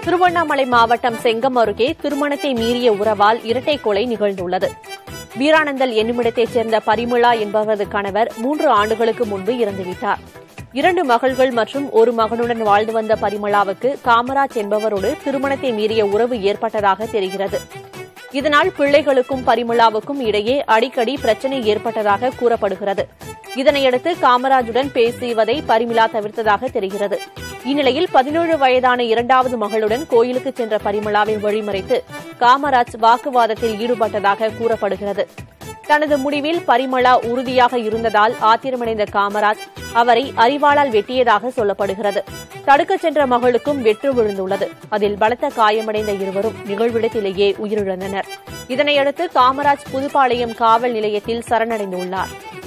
திருவண்ணாமலை மாவட்டம் செங்கம் அருகே திருமணத்தை மீறிய உறவால் இரட்டை கொலை நிகழ்ந்துள்ளது வீரானந்தல் என்னுமிடத்தைச் சேர்ந்த பரிமளா என்பவரது கணவர் மூன்று ஆண்டுகளுக்கு முன்பு இறந்துவிட்டார் இரண்டு மகள்கள் மற்றும் ஒரு மகனுடன் வாழ்ந்து வந்த பரிமளாவுக்கு காமராஜ் என்பவரோடு திருமணத்தை மீறிய உறவு ஏற்பட்டதாக தெரிகிறது இதனால் பிள்ளைகளுக்கும் பரிமளாவுக்கும் இடையே அடிக்கடி பிரச்சனை ஏற்பட்டதாக கூறப்படுகிறது இதனையடுத்து காமராஜுடன் பேசுவதை பரிமளா தவிர்த்ததாக தெரிகிறது இந்நிலையில் பதினேழு வயதான இரண்டாவது மகளுடன் கோயிலுக்கு சென்ற பரிமளாவை வழிமறைத்து காமராஜ் வாக்குவாதத்தில் ஈடுபட்டதாக கூறப்படுகிறது தனது முடிவில் பரிமளா உறுதியாக இருந்ததால் ஆத்திரமடைந்த காமராஜ் அவரை அறிவாளால் வெட்டியதாக சொல்லப்படுகிறது தடுக்கச் சென்ற மகளுக்கும் வெட்டு விழுந்துள்ளது அதில் பலத்த காயமடைந்த இருவரும் நிகழ்விடத்திலேயே உயிரிழந்தனர் இதனையடுத்து காமராஜ் புதுப்பாளையம் காவல் நிலையத்தில் சரணடைந்துள்ளார்